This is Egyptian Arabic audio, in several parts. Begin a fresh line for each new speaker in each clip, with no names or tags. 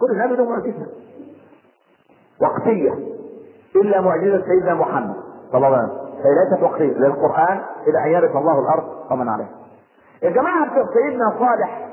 كل نبي له معجزه وقتيه الا معجزه سيدنا محمد صلى الله عليه وسلم فهي ليست وقتيه للقران الى ان يرث الله الارض ومن عليها الجماعه بتوع سيدنا صالح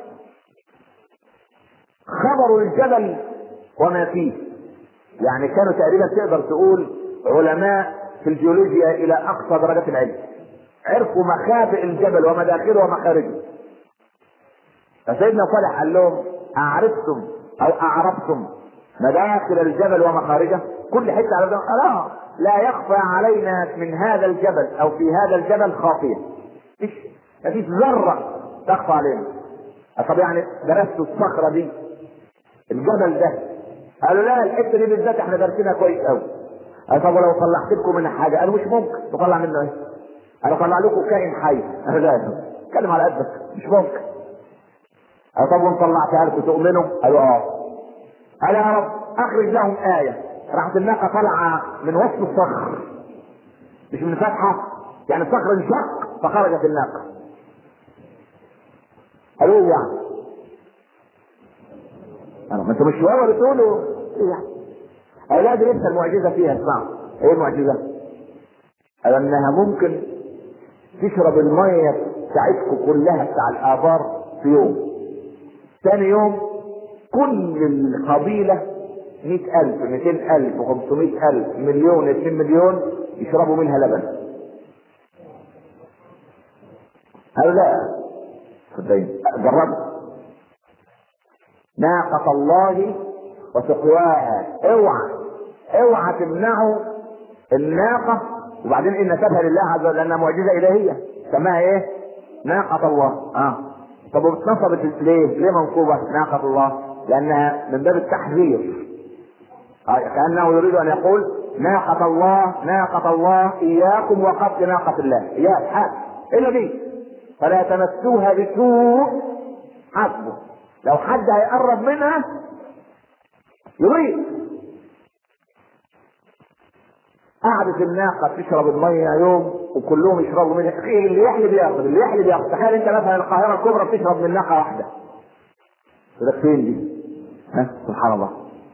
خبروا الجبل وما فيه يعني كانوا تقريبا تقدر تقول علماء في الجيولوجيا الى اقصى درجات العلم عرفوا مخابئ الجبل ومداخله ومخارجه فسيدنا صالح قال لهم اعرفتم او اعرفتم مداخل الجبل ومخارجه كل حته على الجبل لا لا يخفى علينا من هذا الجبل او في هذا الجبل خافيه مفيش مفيش ذره تخفى علينا طب يعني درست الصخره دي الجبل ده قالوا لا الحته دي بالذات احنا دارسينها كويس قوي قال طب ولو طلعت لكم منها حاجه قالوا مش ممكن نطلع منه ايه؟ انا اطلع لكم كائن حي قالوا لا اتكلم على قدك مش ممكن قال طب وان طلعتها لكم تؤمنوا؟ قالوا اه قال يا رب اخرج لهم ايه راحت الناقه طالعه من وسط الصخر مش من فتحه يعني الصخر انشق فخرجت الناقه قالوا ايه يعني؟ قالوا ما انتوا مش شويه بتقولوا ايه يعني؟ قالوا لا دي لسه المعجزه فيها اسمعوا ايه المعجزه؟ قال انها ممكن تشرب الميه بتاعتكم كلها بتاع الابار في يوم ثاني يوم كل القبيلة مئة ألف مئتين ألف وخمسمائة ألف مليون اثنين مليون يشربوا منها لبن قالوا لا صدقين جربوا ناقة الله وسقواها اوعى اوعى تمنعوا الناقة وبعدين ان نسبها لله عز وجل لانها معجزة الهية سماها ايه؟ ناقة الله اه طب واتنصبت ليه؟ ليه منصوبة ناقة الله؟ لأنها من باب التحذير. آه كأنه يريد أن يقول ناقة الله ناقة الله إياكم وقتل ناقة الله، إياك حد إلا دي فلا تمسوها بسوء حسبه لو حد هيقرب منها يريد قعدت الناقة تشرب المية يوم وكلهم يشربوا منها ايه اللي يحلب ياخد اللي يحلب ياخد تخيل انت مثلا القاهرة الكبرى بتشرب من ناقة واحدة يقول فين دي؟ ها سبحان الله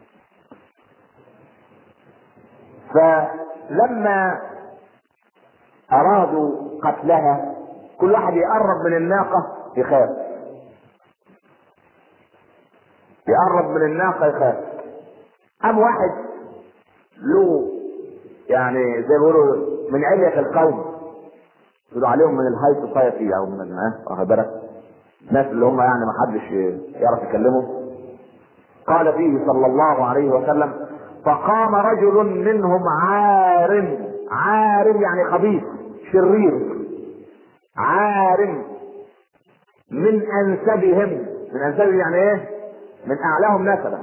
فلما أرادوا قتلها كل واحد يقرب من الناقة يخاف يقرب من الناقة يخاف قام واحد له يعني زي ما بيقولوا من علية القوم يقولوا عليهم من الهاي سوسايتي او من ها واخد بالك الناس اللي هم يعني ما حدش يعرف يكلمهم قال فيه صلى الله عليه وسلم فقام رجل منهم عارم عارم يعني خبيث شرير عارم من انسبهم من انسبهم يعني ايه من اعلاهم نسبا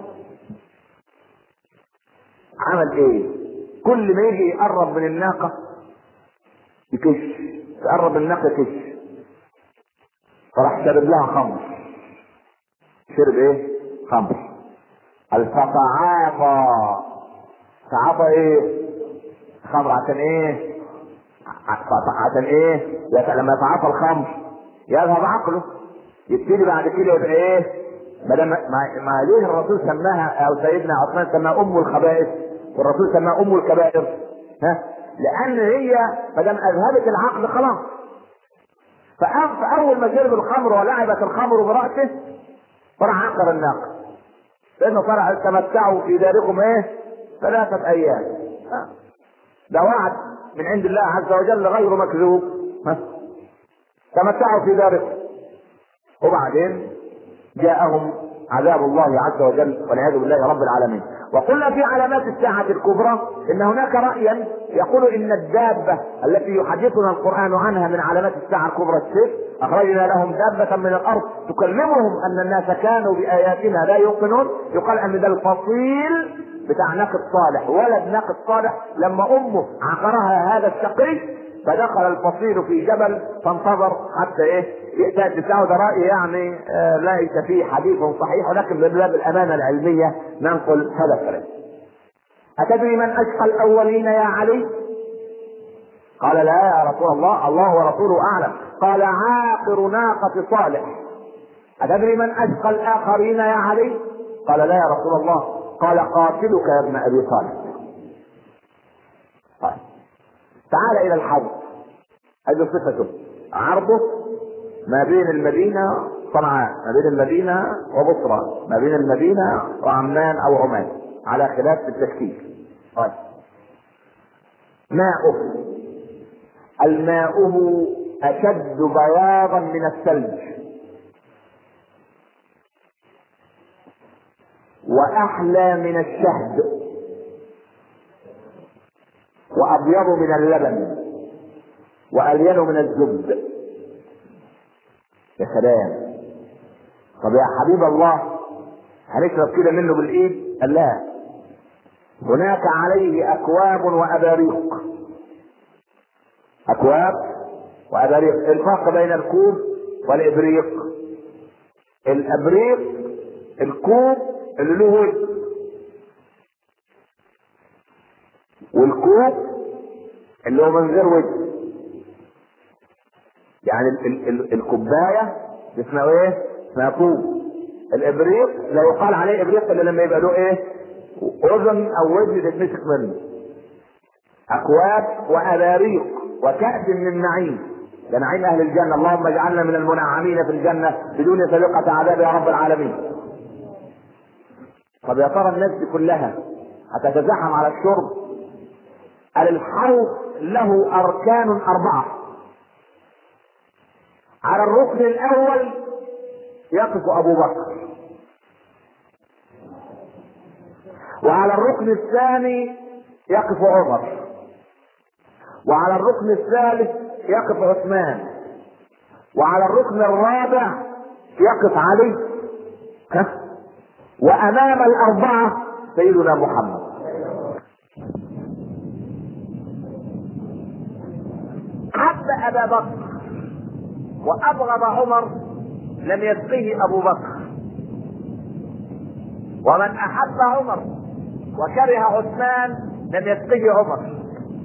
عمل ايه كل ما يجي يقرب من الناقة يكش يقرب من الناقة يكش فراح شرب لها خمر شرب ايه خمر الفتعاطى تعاطى ايه خمر عشان ايه عشان ايه لما يتعاطى الخمر يذهب عقله يبتدي بعد كده يبقى ايه ما دام ما ليه الرسول سماها او سيدنا عثمان سماها ام الخبائث والرسول سماها ام الكبائر ها لان هي ما دام اذهبت العقل خلاص فاول ما شرب الخمر ولعبت الخمر براسه فراح عقر الناقه لانه طلع تمتعوا في داركم ايه ثلاثه ايام ها. ده وعد من عند الله عز وجل غير مكذوب ها. تمتعوا في داركم وبعدين جاءهم عذاب الله عز وجل والعياذ بالله رب العالمين وقلنا في علامات الساعة الكبرى ان هناك رأيا يقول ان الدابة التي يحدثنا القرآن عنها من علامات الساعة الكبرى السيف اخرجنا لهم دابة من الارض تكلمهم ان الناس كانوا باياتنا لا يوقنون يقال ان ده الفصيل بتاع ناقة صالح ولد ناقة صالح لما امه عقرها هذا الشقي فدخل الفصيل في جبل فانتظر حتى ايه يأتي بتاعه ده رأي يعني آه ليس فيه حديث صحيح ولكن من باب الأمانة العلمية ننقل هذا الكلام. أتدري من أشقى الأولين يا علي؟ قال لا يا رسول الله الله ورسوله أعلم قال عاقر ناقة صالح أتدري من أشقى الآخرين يا علي؟ قال لا يا رسول الله قال قاتلك يا ابن ابي طالب طيب تعال الى الحج هذه صفته عرضه ما بين المدينة صنعاء ما بين المدينة وبصرى ما بين المدينة وعمان او عمان على خلاف في التشكيل طيب ماؤه الماؤه اشد بياضا من الثلج واحلى من الشهد وابيض من اللبن والين من الزبد يا سلام طب يا حبيب الله هنشرب كده منه بالايد قال لا هناك عليه اكواب واباريق اكواب واباريق الفرق بين الكوب والابريق الابريق الكوب اللي له ود والكوب اللي هو من غير ود يعني ال ال ال الكوبايه اسمها ايه؟ اسمها كوب الابريق لا يقال عليه ابريق الا لما يبقى له ايه؟ اذن او وجه تتمسك منه اكواب واباريق وكأس من نعيم ده نعيم اهل الجنه اللهم اجعلنا من المنعمين في الجنه بدون سابقه عذاب يا رب العالمين طب يا ترى الناس دي كلها هتتزاحم على الشرب قال الحوض له اركان اربعه على الركن الاول يقف ابو بكر وعلى الركن الثاني يقف عمر وعلى الركن الثالث يقف عثمان وعلى الركن الرابع يقف علي ها وامام الاربعه سيدنا محمد حب ابا بكر وابغض عمر لم يسقه ابو بكر ومن احب عمر وكره عثمان لم يسقه عمر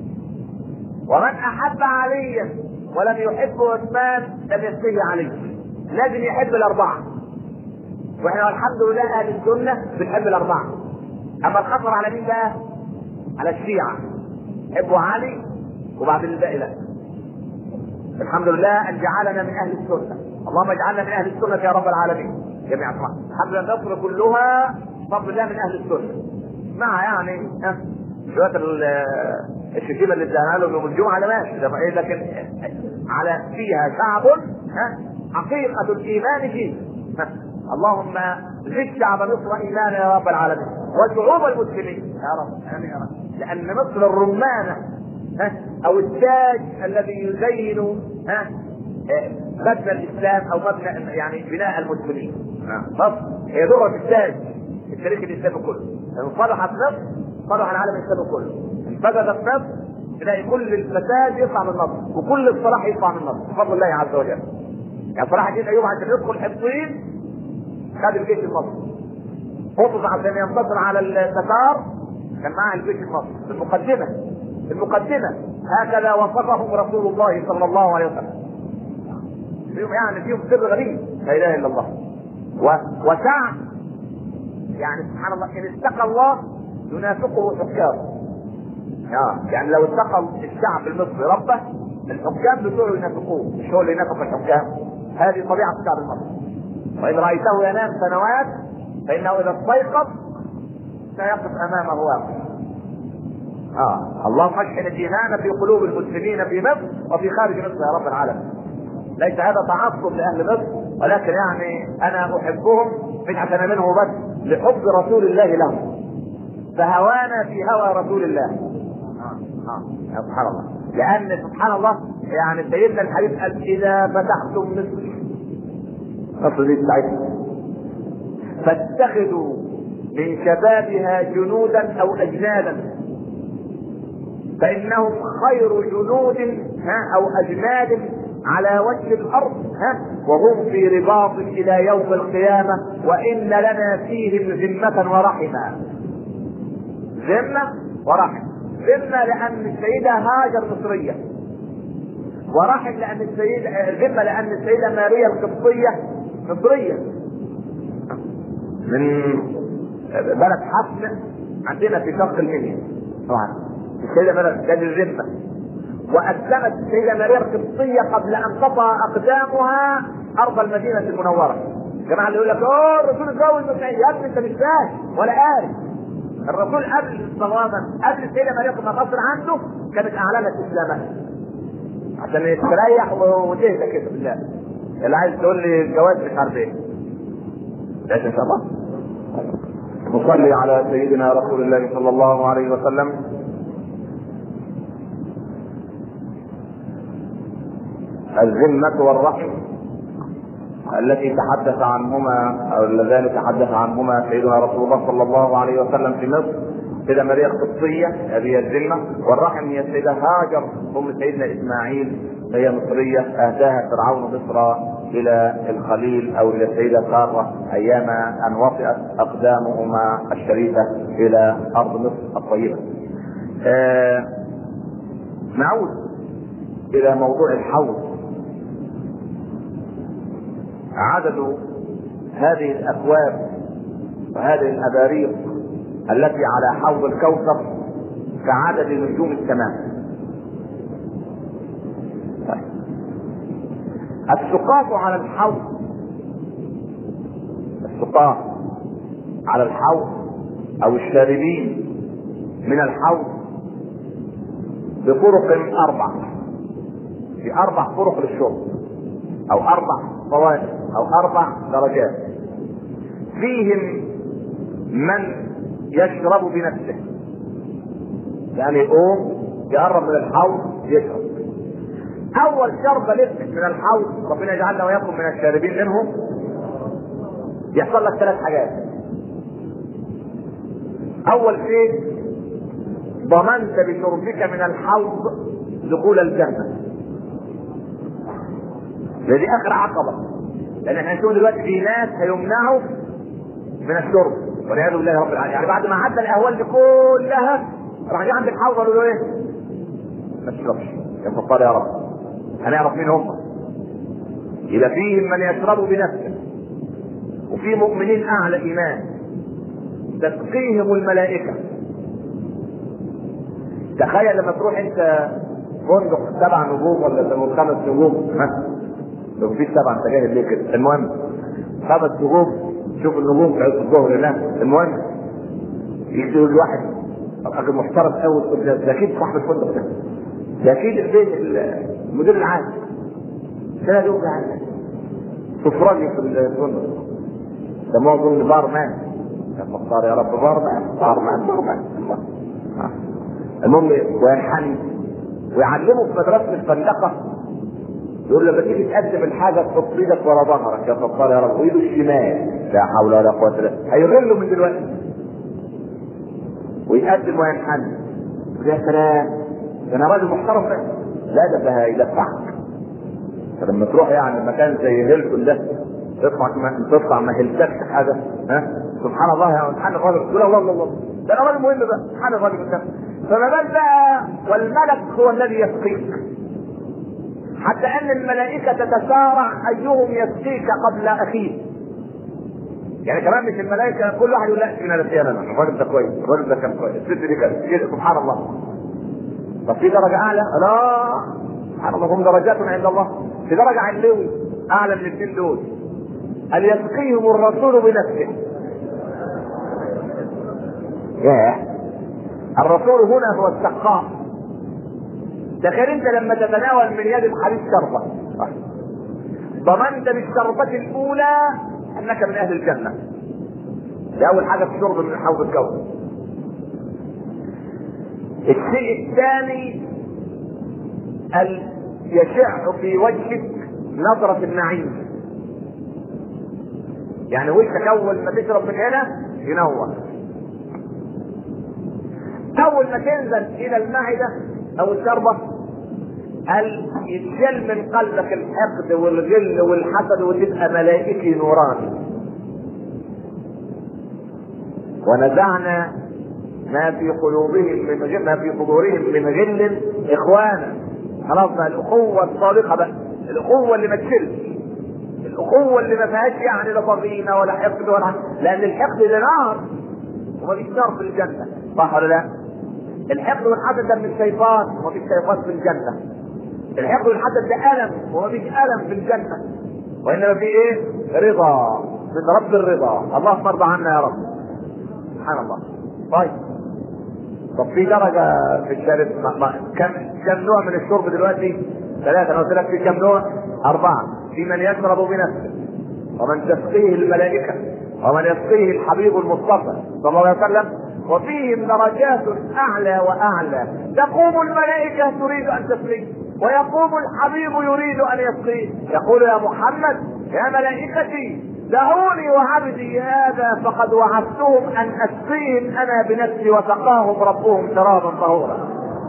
ومن احب عليا ولم يحب عثمان لم يسقه علي لازم يحب الاربعه واحنا الحمد لله اهل السنه بنحب الاربعه اما الخطر على مين بقى؟ على الشيعه يحبوا علي وبعدين الباقي لا الحمد لله ان جعلنا من اهل السنه اللهم اجعلنا من اهل السنه يا رب العالمين جميعا الحمد لله مصر كلها بفضل الله من اهل السنه مع يعني ها شويه الشتيمه اللي اداها لهم يوم الجمعه ده ماشي ده ايه لكن على فيها شعب ها حقيقه الايمان فيه ها اللهم زد شعب مصر ايمانا يا رب العالمين وشعوب المسلمين يا رب امين يا رب لان مصر الرمانه ها او التاج الذي يزين ها مبنى الاسلام او مبنى يعني بناء المسلمين مصر هي ذره التاج في التاريخ الاسلامي كله ان صلحت مصر صلح العالم الاسلامي كله ان فسدت مصر تلاقي كل الفساد يطلع من مصر وكل الصلاح يطلع من مصر بفضل الله عز وجل يعني صلاح الدين ايوب عشان يدخل حصين خد الجيش المصري خطط عشان ينتصر على التتار كان معاه الجيش المصري في المقدمه المقدمة هكذا وصفهم رسول الله صلى الله عليه وسلم فيهم يعني فيهم سر غريب لا اله الا الله و... وشعب يعني سبحان الله ان اتقى الله ينافقه حكام يعني لو اتقى الشعب المصري ربه الحكام بتوعه ينافقوه مش هو اللي ينافق الحكام هذه طبيعه الشعب المصري وان رايته ينام سنوات فانه اذا استيقظ سيقف امامه واقف آه. اللهم اشحن الايمان في قلوب المسلمين في مصر وفي خارج مصر يا رب العالمين. ليس هذا تعصب لاهل مصر ولكن يعني انا احبهم مش عشان منه بس لحب رسول الله لهم. فهوانا في هوى رسول الله. آه. آه. سبحان الله. لان سبحان الله يعني سيدنا الحبيب قال اذا فتحتم مصر مصر دي بتاعتنا فاتخذوا من شبابها جنودا او اجنادا فانهم خير جنود ها او اجناد على وجه الارض ها وهم في رباط الى يوم القيامه وان لنا فيهم ذمه ورحمه ذمه ورحم ذمه لان السيده هاجر مصريه ورحم لان السيده ذمه لان السيده ماريا القبطيه مصريه من بلد حفن عندنا في شرق المنيا طبعا السيده مريم كانت الذمه واسلمت السيده مريم قبطيه قبل ان تطأ اقدامها ارض المدينه المنوره جماعه اللي يقول لك اوه الرسول اتجوز من يا ابني انت مش فاهم ولا قاري الرسول قبل تماما قبل السيده مريم ما تصل عنده كانت اعلنت اسلامها عشان يستريح وتهدى كده بالله اللي عايز تقول لي الجواز مش عارف ايه ماشي ان شاء الله نصلي على سيدنا رسول الله صلى الله عليه وسلم الذمة والرحم التي تحدث عنهما او اللذان تحدث عنهما سيدنا رسول الله صلى الله عليه وسلم في مصر سيدة ماريا القبطية هذه الذمة والرحم هي السيدة هاجر أم سيدنا إسماعيل هي مصرية أهداها فرعون مصر إلى الخليل أو إلى السيدة سارة أيام أن وطئت أقدامهما الشريفة إلى أرض مصر الطيبة. آه نعود إلى موضوع الحوض. عدد هذه الأكواب وهذه الأباريق التي على حوض الكوثر كعدد نجوم السماء السقاة على الحوض السقاة على الحوض او الشاربين من الحوض بطرق اربع في اربع طرق للشرب او اربع طوائف او اربع درجات فيهم من يشرب بنفسه يعني يقوم يقرب من الحوض يشرب اول شربه لبس من الحوض ربنا يجعلنا وياكم من الشاربين منهم يحصل لك ثلاث حاجات اول شيء ضمنت بشربك من الحوض دخول الجنه دي اخر عقبه لان احنا هنشوف دلوقتي في ناس هيمنعوا من الشرب والعياذ بالله رب العالمين يعني بعد ما عدى الاهوال دي كلها راح جه عند الحوض قالوا له ايه؟ ما تشربش يا فطار يا رب هنعرف مين هم يبقى فيهم من يشرب بنفسه وفي مؤمنين اعلى ايمان تسقيهم الملائكه تخيل لما تروح انت فندق سبع نجوم ولا خمس نجوم ها لو في سبعه انت جاهز ليه كده المهم خمس نجوم شوف النجوم في عز الظهر هناك المهم يجي الواحد راجل محترم قوي ده اكيد صاحب الفندق ده ده اكيد البيت المدير العام ده يوم يعني سفراني في الفندق ده معظم بار مان يا مختار يا رب بار مان بار مان بار مان المهم وينحني ويعلمه في مدرسه الفندقه يقول لما تيجي تقدم الحاجه تحط ايدك ورا ظهرك يا ستار يا رب وايده الشمال لا حول ولا قوه الا بالله هيغله من دلوقتي ويقدم وينحني يا سلام ده انا راجل محترم لا ده ده هيدفعك فلما تروح يعني مكان زي هيلتون ده تطلع ما تطلع ما هلتكش حاجه ها سبحان الله يا سبحان الراجل تقول الله الله الله ده انا راجل مهم بقى سبحان الراجل ده فما بال بقى والملك هو الذي يسقيك حتى ان الملائكه تتسارع ايهم يسقيك قبل اخيه يعني كمان مش الملائكه كل واحد يقول لا من انا انا الراجل ده كويس الراجل ده كان كويس الست دي كانت كده سبحان الله طب في درجه اعلى لا سبحان الله هم درجات عند الله في درجه علوي اعلى من الاثنين دول ان يسقيهم الرسول بنفسه ياه الرسول هنا هو السقاء تخيل انت لما تتناول من يد الحبيب شربة ضمنت بالشربة الأولى أنك من أهل الجنة ده أول حاجة في الشرب من حوض الكون الشيء الثاني أن يشع في وجهك نظرة النعيم يعني وشك أول ما تشرب من هنا ينور أول ما تنزل إلى المعدة أو الشربة هل يتشال من قلبك الحقد والغل والحسد وتبقى ملائكي نوراني ونزعنا ما في قلوبهم من غل ما في صدورهم من غل اخوانا خلاص بقى الاخوه الصادقه بقى الاخوه اللي ما تشلش الاخوه اللي ما فيهاش يعني لا ضغينه ولا حقد ولا لان الحقد ده نار ومفيش نار في الجنه صح ولا لا؟ الحقد والحسد ده من الشيطان ومفيش شيطان في الجنه الحقد والحسد ده الم ومفيش الم في الجنه وانما في ايه؟ رضا من رب الرضا اللهم ارضى عنا يا رب سبحان الله طيب طب في درجة في الشارب ما ما كم كم نوع من الشرب دلوقتي؟ ثلاثة أنا قلت لك في كم نوع؟ أربعة في من يشرب بنفسه ومن تسقيه الملائكة ومن يسقيه الحبيب المصطفى صلى الله عليه وسلم وفيهم درجات أعلى وأعلى تقوم الملائكة تريد أن تسقيه ويقوم الحبيب يريد أن يسقيه يقول يا محمد يا ملائكتي دعوني وعبدي هذا فقد وعدتهم ان اسقيهم انا بنفسي وسقاهم ربهم شرابا طهورا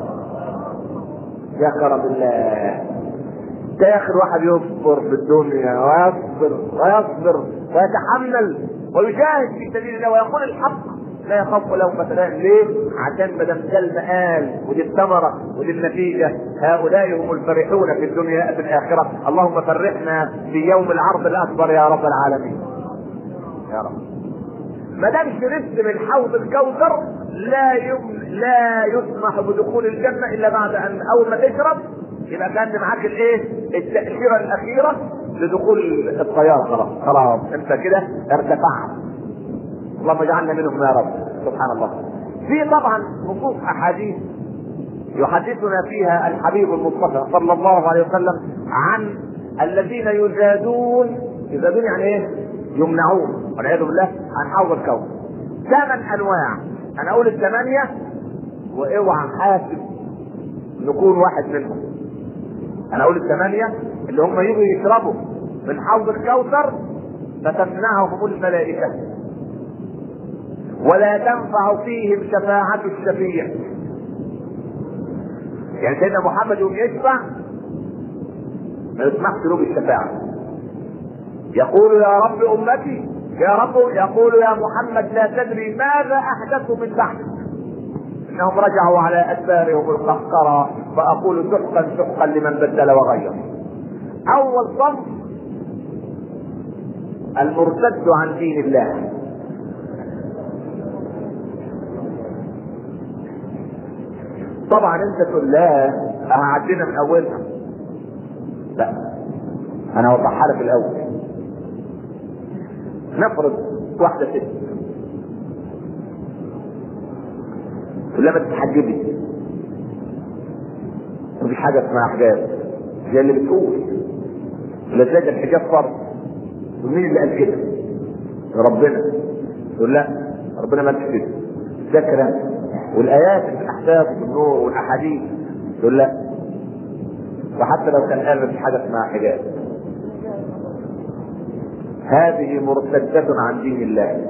يا كرم الله ده يا اخي الواحد يصبر في الدنيا ويصبر ويصبر ويتحمل ويجاهد في سبيل الله ويقول الحق لا يخاف لومة لائم ليه؟ عشان ما دام ده المآل ودي الثمرة ودي النتيجة هؤلاء هم الفرحون في الدنيا في الآخرة اللهم فرحنا في يوم العرض الأكبر يا رب العالمين يا رب ما دام شربت من حوض الكوثر لا يم... لا يسمح بدخول الجنة إلا بعد أن أول ما تشرب يبقى كان معاك الإيه؟ التأشيرة الأخيرة لدخول الطيارة خلاص خلاص أنت كده ارتفعت اللهم اجعلنا منهم يا رب سبحان الله في طبعا نصوص احاديث يحدثنا فيها الحبيب المصطفى صلى الله عليه وسلم عن الذين يزادون يزادون يعني ايه؟ يمنعون والعياذ بالله عن حوض الكون ثمان انواع انا اقول الثمانيه واوعى حاسب نكون واحد منهم انا اقول الثمانيه اللي هم يجوا يشربوا من حوض الكوثر فتمنعهم الملائكه ولا تنفع فيهم شفاعة الشفيع يعني سيدنا محمد يوم يشفع ما يسمحش له بالشفاعة يقول يا رب أمتي يا رب يقول يا محمد لا تدري ماذا أحدثوا من بعدك إنهم رجعوا على أدبارهم القهقرة فأقول سحقا سحقا لمن بدل وغير أول صنف المرتد عن دين الله طبعا انت تقول لا هعدينا من اولها لا انا اوضحها لك الاول نفرض واحده ست تقول لها ما تتحجبي مفيش حاجه اسمها حجاب زي اللي بتقول لا زاد الحجاب فرض ومين اللي قال كده؟ ربنا تقول لا ربنا ما قالش كده ده كلام والايات في الاحداث والنور والاحاديث تقول لا وحتى لو كان قال مفيش حاجه اسمها حجاب هذه مرتدة عن دين الله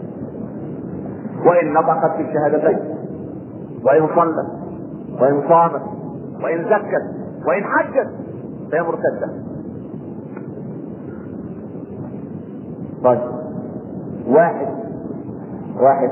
وإن نطقت في الشهادتين وإن صلت وإن صامت وإن زكت وإن حجت فهي مرتدة طيب واحد واحد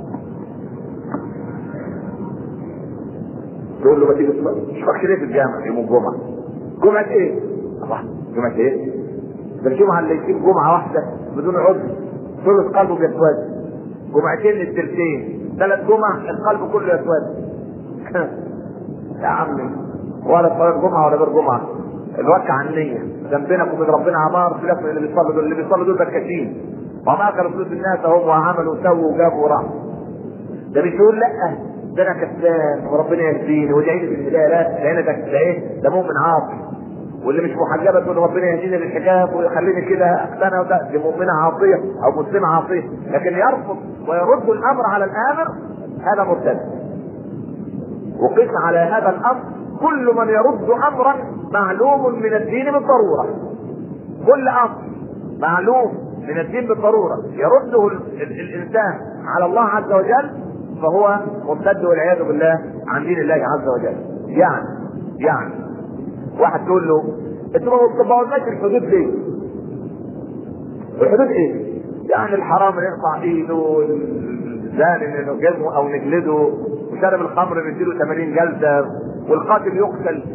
تقول له ما تيجي تصلي مش فاكر ليه في الجامع يوم الجمعه جمعه ايه؟ الله جمعه ايه؟ ده الجمعه اللي يجيب جمعه واحده بدون عذر ثلث قلبه بيسود جمعتين للتلتين ثلاث جمع القلب كله يسود يا عمي ولا صلاه جمعه ولا غير جمعه الوكع عن النية ذنبنا وبين ربنا عمار في نفس اللي بيصلوا دول اللي بيصلوا دول بكاشين وما كانوا فلوس الناس هم وعملوا وسووا وجابوا وراحوا ده مش يقول لا ده انا كسلان وربنا يهديني وادعي لي بالهدايه لا لان ده ده ايه ده مؤمن عاصي واللي مش محجبه تقول ربنا يهديني للحجاب ويخليني كده اقتنع وده دي مؤمنه عاصيه او مسلمه عاصيه لكن يرفض ويرد الامر على الامر هذا مرتد وقس على هذا الامر كل من يرد امرا معلوم من الدين بالضروره كل امر معلوم من الدين بالضروره يرده ال- ال- الانسان على الله عز وجل فهو مرتد والعياذ بالله عن دين الله عز وجل يعني يعني واحد تقول له انتوا ما بتطبقوش الحدود ليه؟ الحدود ايه؟ يعني الحرام نرفع ايده الزاني نجلده او نجلده وشارب الخمر نديله 80 جلده والقاتل يقتل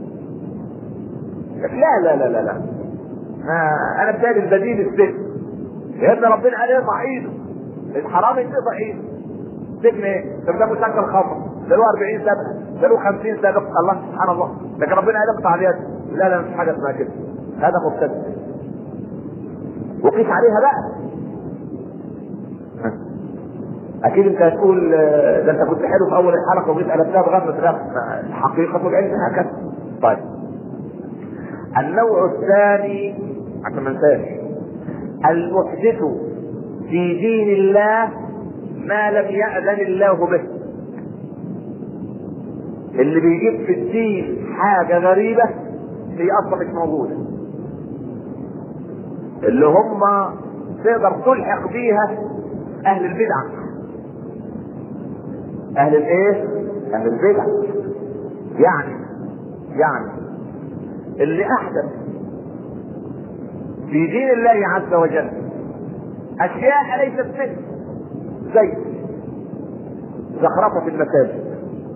لا لا لا لا لا ما انا بتالي البديل السجن لان ربنا قال يرفع ايده الحرام يتقطع ايده سجن ايه؟ طب ده مسجل خمر ده له 40 سنه ده له 50 سنه الله سبحان الله لكن ربنا هيقطع على اليد لا لا مش حاجه اسمها كده هذا مبتدع وقيس عليها بقى اكيد انت هتقول آه، ده انت كنت حلو في اول الحلقه وجيت قلبتها بغمة غم الحقيقه العلم هكذا طيب النوع الثاني عشان ما انساش المحدث في دين الله ما لم يأذن الله به اللي بيجيب في الدين حاجة غريبة هي أصلا مش موجودة اللي هم تقدر تلحق بيها أهل البدع أهل الإيه؟ أهل البدع يعني يعني اللي أحدث في دين الله عز وجل أشياء ليست منه زي زخرفة المساجد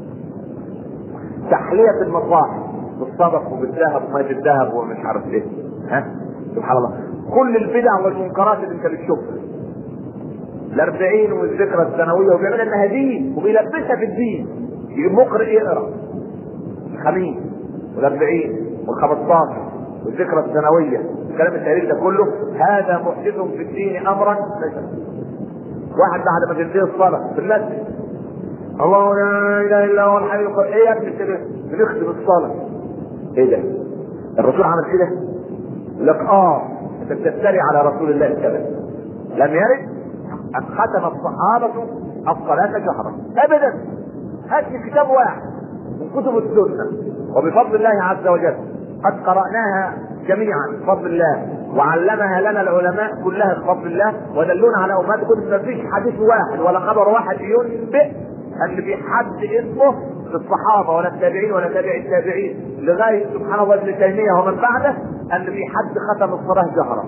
تحلية المصاحف بالصدق وبالذهب وما الذهب ومش عارف ايه ها سبحان الله كل البدع والمنكرات اللي انت بتشوفها الأربعين والذكرى السنوية وبيعملها انها دين وبيلبسها في الدين يجيب مقرئ يقرا الخميس والأربعين والخمسطاشر والذكرى السنوية الكلام التاريخ ده كله هذا محدث في الدين أمرا ليس واحد بعد ما تنتهي الصلاة في المسجد الله لا اله الا هو الحي القيوم ايه يا ابني كده بنختم الصلاه ايه ده الرسول عمل كده يقول لك اه انت بتفتري على رسول الله كذا لم يرد ان ختم الصحابه الصلاه جهرا ابدا هات لي كتاب واحد من كتب السنه وبفضل الله عز وجل قد قراناها جميعا بفضل الله وعلمها لنا العلماء كلها بفضل الله ودلونا على امهات كتب ما فيش حديث واحد ولا خبر واحد ينبئ ان في حد اسمه في الصحابه ولا التابعين ولا تابع التابعين لغايه سبحان الله ابن تيميه ومن بعده ان في حد ختم الصلاه جهرا.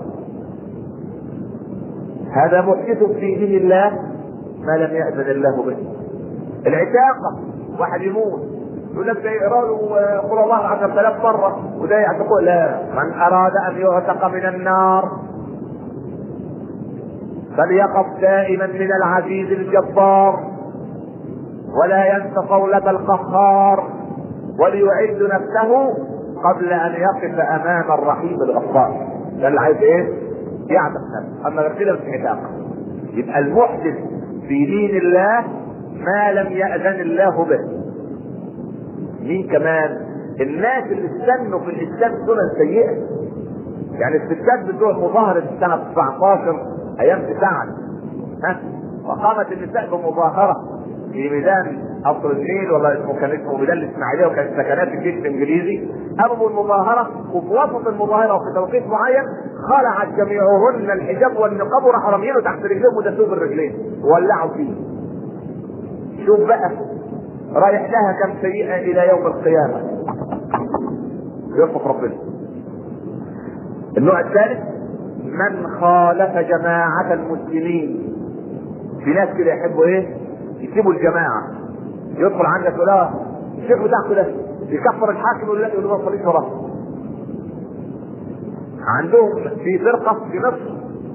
هذا محدث في دين الله ما لم يأذن الله به. العتاقه واحد يموت يقول لك ده يقرا له قل الله 10000 مره وده يعتقه لا من اراد ان يعتق من النار فليقف دائما من العزيز الجبار ولا ينس قولة القهار وليعد نفسه قبل ان يقف امام الرحيم الغفار ده اللي عايز ايه؟ يعتق نفسه اما غير كده مش عتاق يبقى المحدث في دين الله ما لم يأذن الله به مين كمان؟ الناس اللي استنوا في الاسلام سنن سيئه يعني الستات بتوع مظاهرة سنة 19 ايام سعد ها وقامت النساء بمظاهرة في ميدان قصر النيل ولا اسمه كان اسمه ميدان الاسماعيليه وكانت سكنات الجيش الانجليزي قاموا بالمظاهره وفي وسط المظاهره وفي توقيت معين خلعت جميعهن الحجاب والنقاب وراحوا راميينه تحت رجليهم ودسوه بالرجلين وولعوا فيه. شوف بقى رايح لها كم سيئه الى يوم القيامه. يرفق ربنا. النوع الثالث من خالف جماعة المسلمين في ناس كده يحبوا ايه؟ يسيبوا الجماعة يدخل عندك يقول اه الشيخ بتاعكم ده يكفر الحاكم يقول لا يقول له ما تصليش وراه عندهم في فرقة في مصر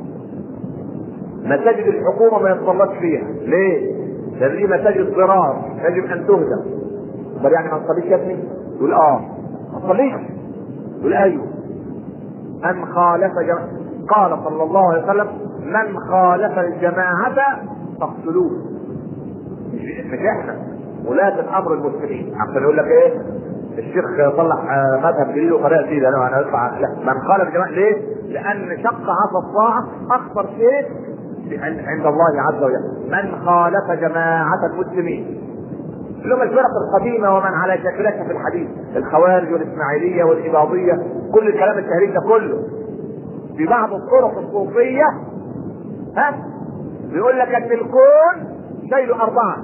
مساجد الحكومة ما يتصلاش فيها ليه؟ لأن دي مساجد ضرار يجب أن تهدم طب يعني ما تصليش يا ابني؟ يقول اه ما تصليش يقول ايوه من خالف جماعة قال صلى الله عليه وسلم من خالف الجماعة فاقتلوه مش مش احنا ولاة الامر المسلمين عشان يقول لك ايه الشيخ طلع مذهب جديد وطريقه جديده انا انا اطلع لا من خالف الجماعه ليه؟ لان شق عصا الطاعه اخطر شيء عند الله عز وجل من خالف جماعه المسلمين اللي هم الفرق القديمه ومن على شكلتها في الحديث الخوارج والاسماعيليه والاباضيه كل الكلام التهريج ده كله في بعض الطرق الصوفيه ها بيقول لك ان الكون شيله اربعه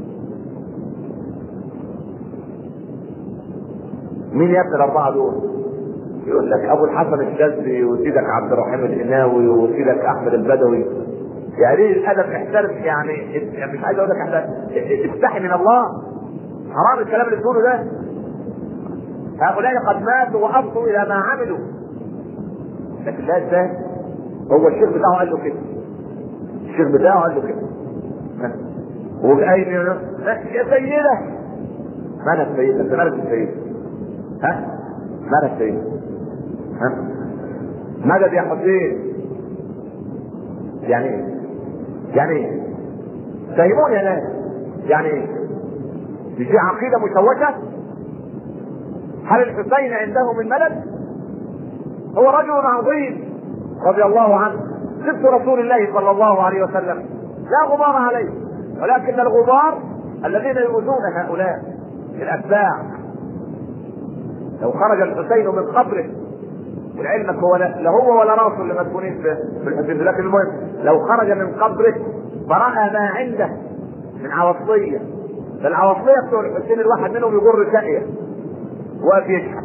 مين يا ابن الاربعه دول؟ يقول لك ابو الحسن الشاذلي وسيدك عبد الرحيم القناوي وسيدك احمد البدوي يعني ليه الادب احترم يعني يعني مش عايز اقول لك احنا استحي من الله حرام الكلام اللي بتقوله ده هؤلاء قد ماتوا وافضوا الى ما عملوا لكن ده ازاي؟ هو الشيخ بتاعه قال له كده الشيخ بتاعه قال له كده وجاي يا سيدة مالك السيدة انت مالك السيدة ها مالك السيدة ها مدد يا حسين يعني ايه يعني ايه فهموني يا ناس يعني ايه دي في عقيدة مشوشة هل الحسين عنده من مدد هو رجل عظيم رضي الله عنه سبت رسول الله صلى الله عليه وسلم لا غبار عليه ولكن الغبار الذين يؤذون هؤلاء الاتباع لو خرج الحسين من قبره ولعلمك هو لا, لا هو ولا راسه اللي مدفونين في في الحسين لكن المهم لو خرج من قبره فرأى ما عنده من عوصية فالعوصية بتوع الحسين الواحد منهم يجر ساقية واقف يشحت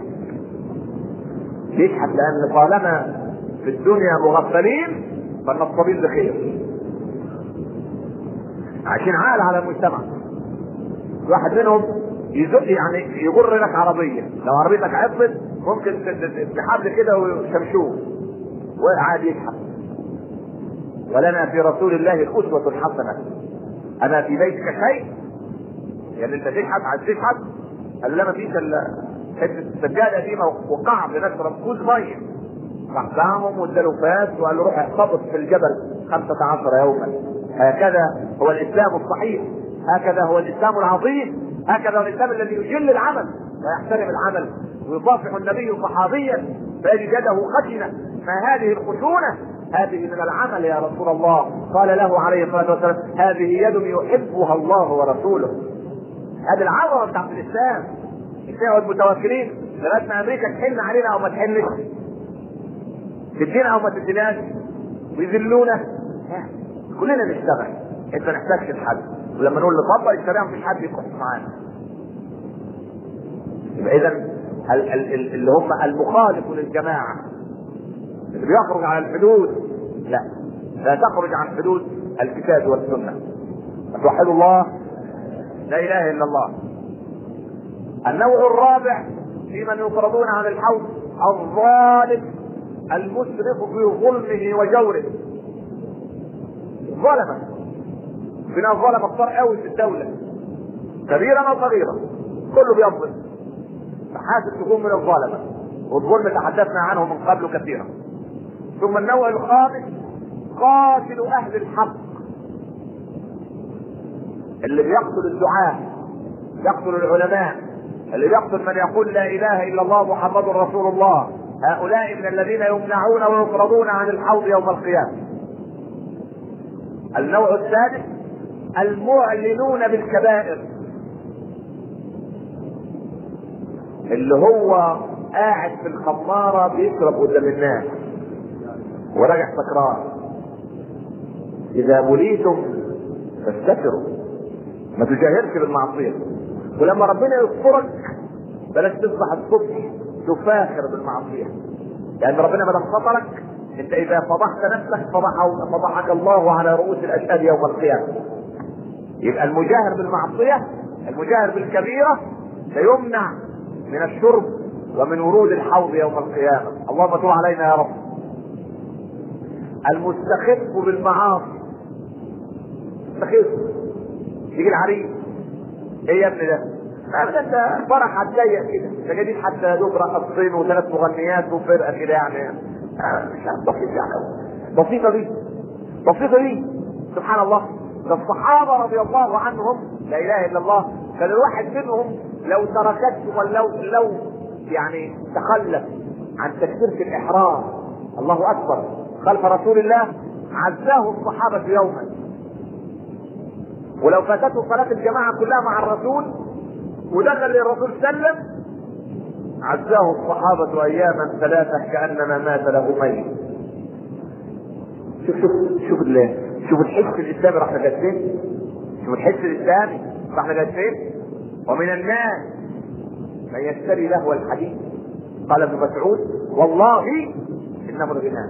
يشحت لأن طالما في الدنيا مغفلين فالنصابين بخير عايشين عال على المجتمع واحد منهم يزق يعني يجر لك عربيه لو عربيتك عطلت ممكن بحبل كده وشمشوه وقاعد يشحت ولنا في رسول الله الاسوه الحسنه اما في بيتك شيء يعني انت تشحت عايز تشحت قال لا ما فيش الا حته السجاده دي وقع بنشرب كوز ميه راح دعمهم واداله فاس وقال له روح احتفظ في الجبل 15 يوما هكذا هو الاسلام الصحيح هكذا هو الاسلام العظيم هكذا هو الاسلام الذي يجل العمل ويحترم العمل ويصافح النبي صحابيا فيجد يده خشنه ما هذه الخشونه هذه من العمل يا رسول الله قال له عليه الصلاه والسلام هذه يد يحبها الله ورسوله هذه العظمه بتاعت الاسلام الاسلام المتوكلين لغايه ما امريكا تحن علينا او ما تحنش تدينا او ما تديناش ويذلونا كلنا نشتغل انت ما نحتاجش لحد ولما نقول نطبق الشريعه مفيش حد يقف معانا يبقى اذا اللي هم المخالف للجماعه اللي بيخرج على الحدود لا لا تخرج عن حدود الكتاب والسنه توحدوا الله لا اله الا الله النوع الرابع في من يطردون عن الحوض الظالم المسرف في ظلمه وجوره ظلمه بنا ظلم كتار قوي في الدولة كبيرا او صغيرا كله بيظلم فحاسب تكون من الظلمة والظلم تحدثنا عنه من قبل كثيرا ثم النوع الخامس قاتل اهل الحق اللي بيقتل الدعاة يقتل العلماء اللي بيقتل من يقول لا اله الا الله محمد رسول الله هؤلاء من الذين يمنعون ويطردون عن الحوض يوم القيامه النوع الثالث المعلنون بالكبائر اللي هو قاعد في الخمارة بيشرب قدام الناس وراجع سكران إذا بليتم فاستتروا ما تجاهرش بالمعصية ولما ربنا يذكرك بلاش تصبح الصبح تفاخر بالمعصية لأن ربنا ما دام سطرك انت اذا فضحت نفسك فضحه فضحك الله على رؤوس الاشهاد يوم القيامه يبقى المجاهر بالمعصيه المجاهر بالكبيره سيمنع من الشرب ومن ورود الحوض يوم القيامه اللهم تب علينا يا رب المستخف بالمعاصي مستخف يجي العريس ايه يا ابني ده؟ ما انت فرح هتضيق كده ده جايبين حتى يا دوب رقصتين وثلاث مغنيات وفرقه كده يعني مش عارف بسيط يعني بسيطة دي بسيطة دي سبحان الله ده الصحابة رضي الله عنهم لا إله إلا الله كان الواحد منهم لو تركته ولو لو يعني تخلف عن تكبيرة الإحرام الله أكبر خلف رسول الله عزاه الصحابة يوما ولو فاتته صلاة الجماعة كلها مع الرسول ودخل للرسول سلم عزاه الصحابة أياما ثلاثة كأنما مات له ميت. شوف شوف شوف شوف الحس الإسلامي راح لغاية فين؟ شوف الحس الإسلامي راح لغاية فين؟ ومن الناس من يشتري لهو الحديث قال ابن مسعود والله إنه الغناء.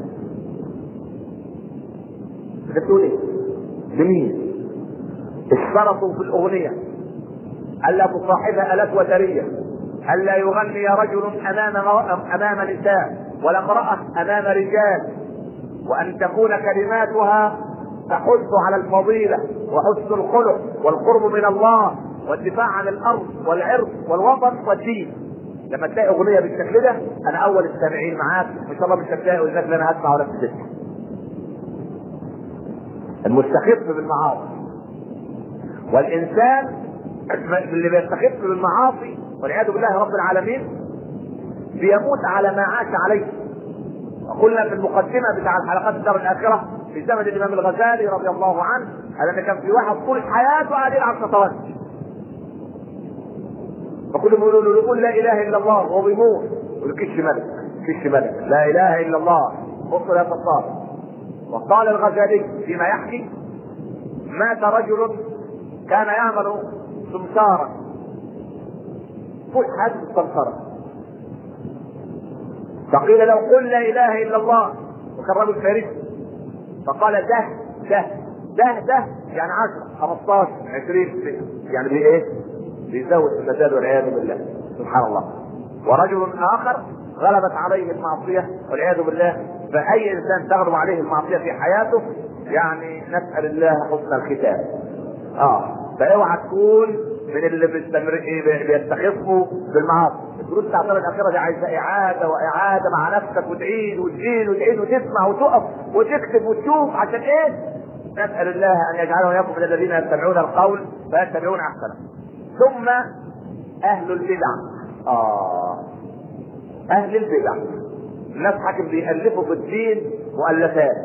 بتقول إيه؟ لمين؟ اشترطوا في الأغنية ألا تصاحبها آلات وترية ألا يغني رجل أمام أمام نساء ولا امرأة أمام رجال وأن تكون كلماتها تحث على الفضيلة وحسن الخلق والقرب من الله والدفاع عن الأرض والعرض والوطن والدين لما تلاقي أغنية بالشكل ده أنا أول السامعين معاك إن شاء الله مش هتلاقي ولذلك لا أنا هسمع ولا تسمع المستخف بالمعاصي والإنسان اللي بيستخف بالمعاصي والعياذ بالله رب العالمين بيموت على ما عاش عليه وقلنا في المقدمة بتاع الحلقات الدار الآخرة في زمن الإمام الغزالي رضي الله عنه أن كان في واحد طول حياته قاعد يلعب شطرنج فكلهم يقولوا له يقول لا إله إلا الله وهو بيموت يقول كش ملك كش ملك لا إله إلا الله بص يا فصار وقال الغزالي فيما يحكي مات رجل كان يعمل سمسارا طول حياته السمسرة فقيل له قل لا اله الا الله وكان رجل فارسي فقال ده ده ده ده يعني 10 15 20 يعني بايه؟ بيزود الفساد والعياذ بالله سبحان الله ورجل اخر غلبت عليه المعصيه والعياذ بالله فاي انسان تغلب عليه المعصيه في حياته يعني نسال الله حسن الختام اه فاوعى تكون من اللي بيستمر بيستخفوا بالمعاصي الدروس بتاعت الاخيره دي عايزه اعاده واعاده مع نفسك وتعيد وتعيد وتعيد وتسمع وتقف وتكتب وتشوف عشان ايه؟ نسال الله ان يجعلنا واياكم من الذين يستمعون القول فيتبعون احسنه. ثم اهل البدع. اه اهل البدع. الناس حاكم بيألفوا في الدين مؤلفات.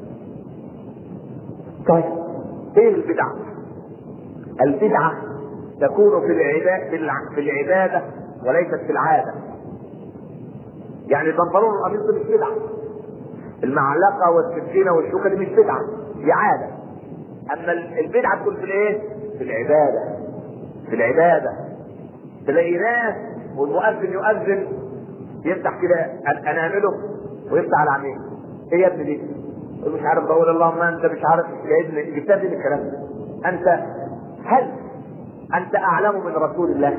طيب ايه البدع؟ البدعة تكون في العبادة في العبادة وليست في العادة. يعني البنطلون والقميص مش بدعة. المعلقة والسكينة والشوكة دي مش بدعة، دي عادة. أما البدعة تكون في الإيه؟ في العبادة. في العبادة. تلاقي ناس والمؤذن يؤذن يفتح كده أنامله ويفتح على عينيه. إيه يا ابني دي؟ مش عارف بقول اللهم أنت مش عارف يا ابني جبتها من الكلام ده. أنت هل انت اعلم من رسول الله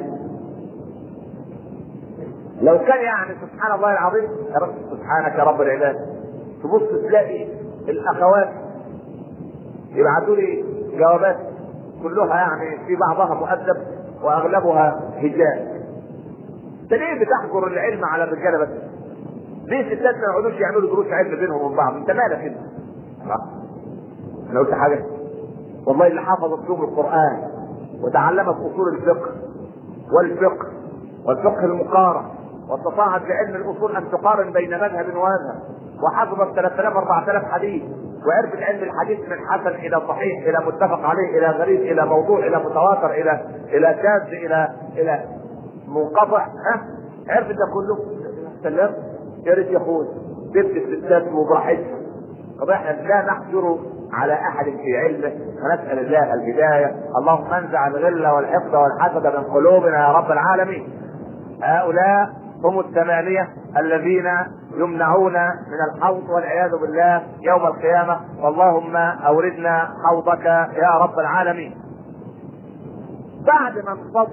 لو كان يعني سبحان الله العظيم يا رب سبحانك يا رب العباد تبص تلاقي الاخوات يبعثوا لي جوابات كلها يعني في بعضها مؤدب واغلبها هجاء انت ليه بتحجر العلم على الرجاله بس؟ ليه ستات ما يقعدوش يعملوا دروس علم بينهم وبين بعض؟ انت مالك انت؟ انا قلت حاجه؟ والله اللي حفظ اسلوب القران وتعلمت اصول الفقه والفقه والفقه المقارن واستطاعت بعلم الاصول ان تقارن بين مذهب ومذهب وحفظت 3000 4000 حديث وعرفت علم الحديث من حسن الى صحيح الى متفق عليه الى غريب الى موضوع الى متواتر الى الى شاذ الى الى منقطع ها عرفت ده كله سلام يا ريت يا اخوي تبت الستات وبراحتها طب احنا لا نحجر على احد في علمه ونسال الله الهدايه اللهم انزع الغل والحقد والحسد من قلوبنا يا رب العالمين هؤلاء هم الثمانيه الذين يمنعون من الحوض والعياذ بالله يوم القيامه اللهم اوردنا حوضك يا رب العالمين بعد ما انفض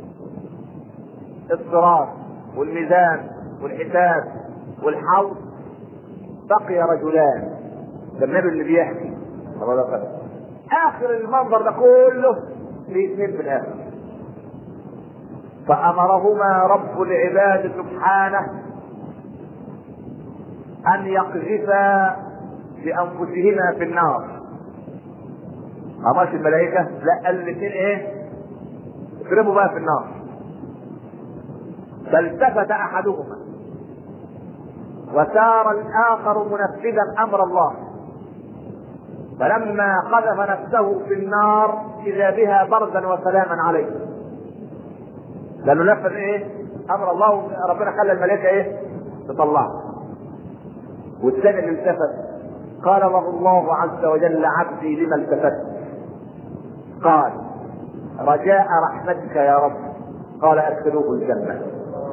الصراط والميزان والحساب والحوض بقي رجلان ده النبي اللي بيحكي اخر المنظر ده كله في اثنين في الاخر فامرهما رب العباد سبحانه ان يقذفا بانفسهما في النار امرش الملائكه لا قال الاثنين ايه اضربوا بقى في النار فالتفت احدهما وسار الاخر منفذا امر الله فلما قذف نفسه في النار اذا بها بردا وسلاما عليه لانه نفذ ايه امر الله ربنا خلى الملائكه ايه تطلعه والثاني اللي التفت قال له الله عز وجل عبدي لما التفت قال رجاء رحمتك يا رب قال ادخلوه الجنه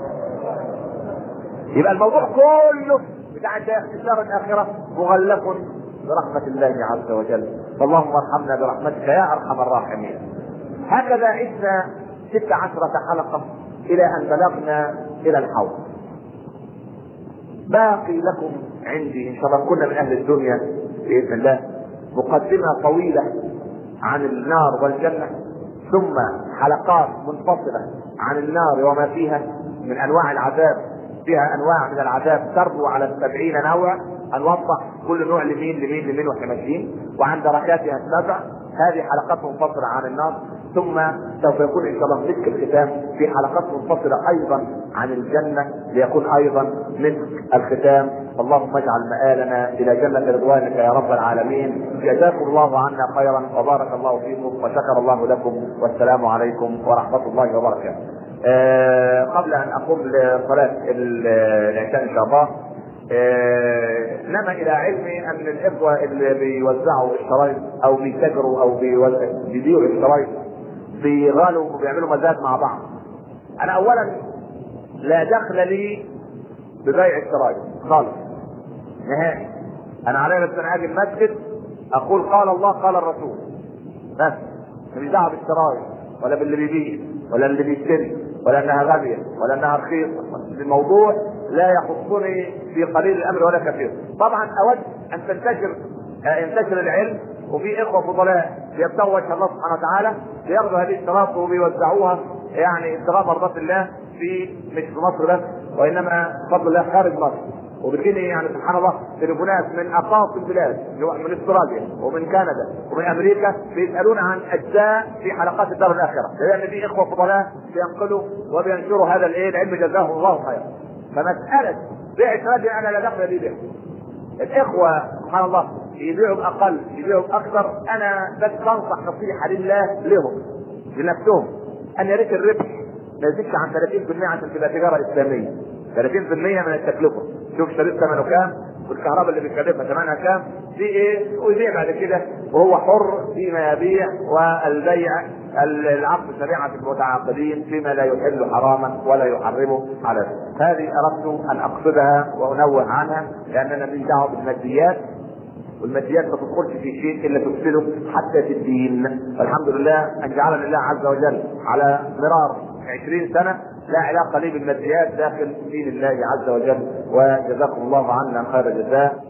يبقى الموضوع كله بتاع اختصار الاخره مغلف برحمة الله عز وجل فاللهم ارحمنا برحمتك يا أرحم الراحمين هكذا عشنا ست عشرة حلقة إلى أن بلغنا إلى الحوض باقي لكم عندي إن شاء الله كنا من أهل الدنيا بإذن الله مقدمة طويلة عن النار والجنة ثم حلقات منفصلة عن النار وما فيها من أنواع العذاب فيها أنواع من العذاب تربو على السبعين نوع هنوضح كل نوع لمين لمين لمين واحنا ماشيين وعن دركاتها السبع هذه حلقات منفصلة عن النار ثم سوف يكون ان شاء الله مسك الختام في حلقات منفصله ايضا عن الجنه ليكون ايضا مسك الختام اللهم اجعل مآلنا الى جنه رضوانك يا رب العالمين جزاكم الله عنا خيرا وبارك الله فيكم وشكر الله لكم والسلام عليكم ورحمه الله وبركاته. آه قبل ان اقوم لصلاه العشاء ان شاء الله آه نما الى علمي ان الاخوه اللي بيوزعوا الشرايط او بيتاجروا او بيبيعوا الشرايط بيغالوا وبيعملوا مزاد مع بعض انا اولا لا دخل لي ببيع الشرايط خالص نهائي انا علي بس انا اجي المسجد اقول قال الله قال الرسول بس مش دعوه بالشرايط ولا باللي بيبيع ولا اللي بيشتري ولا انها غاليه ولا انها رخيصه الموضوع لا يخصني في قليل الامر ولا كثير طبعا اود ان تنتشر ينتشر العلم وفي اخوه فضلاء بيبتغوا وجه الله سبحانه وتعالى بياخذوا هذه الشراط وبيوزعوها يعني ابتغاء مرضات الله في مش في مصر بس وانما بفضل الله خارج مصر وبتجيني يعني سبحان الله تليفونات من اقاصي البلاد من استراليا ومن كندا ومن امريكا بيسالون عن اجزاء في حلقات الدار الاخره لان في اخوه فضلاء بينقلوا وبينشروا هذا الايه العلم جزاهم الله خيرا فمساله بيع الشرايط انا لا دخل لي بها الاخوه سبحان الله يبيعوا باقل يبيعوا باكثر انا بس بنصح نصيحه لله لهم لنفسهم ان يا ريت الربح ما يزيدش عن 30% عشان تبقى تجاره اسلاميه 30% من التكلفه شوف شريط ثمنه كام والكهرباء اللي بيكلفها ثمنها كام في ايه ويبيع بعد كده وهو حر فيما يبيع والبيع العقد شريعه المتعاقدين فيما لا يحل حراما ولا يحرمه على هذه اردت ان اقصدها وانوه عنها لاننا من دعوه بالماديات والماديات ما تدخلش في شيء الا تفسده حتى في الدين والحمد لله ان جعلنا الله عز وجل على مرار 20 سنه لا علاقه لي بالماديات داخل دين الله عز وجل وجزاكم الله عنا خير الجزاء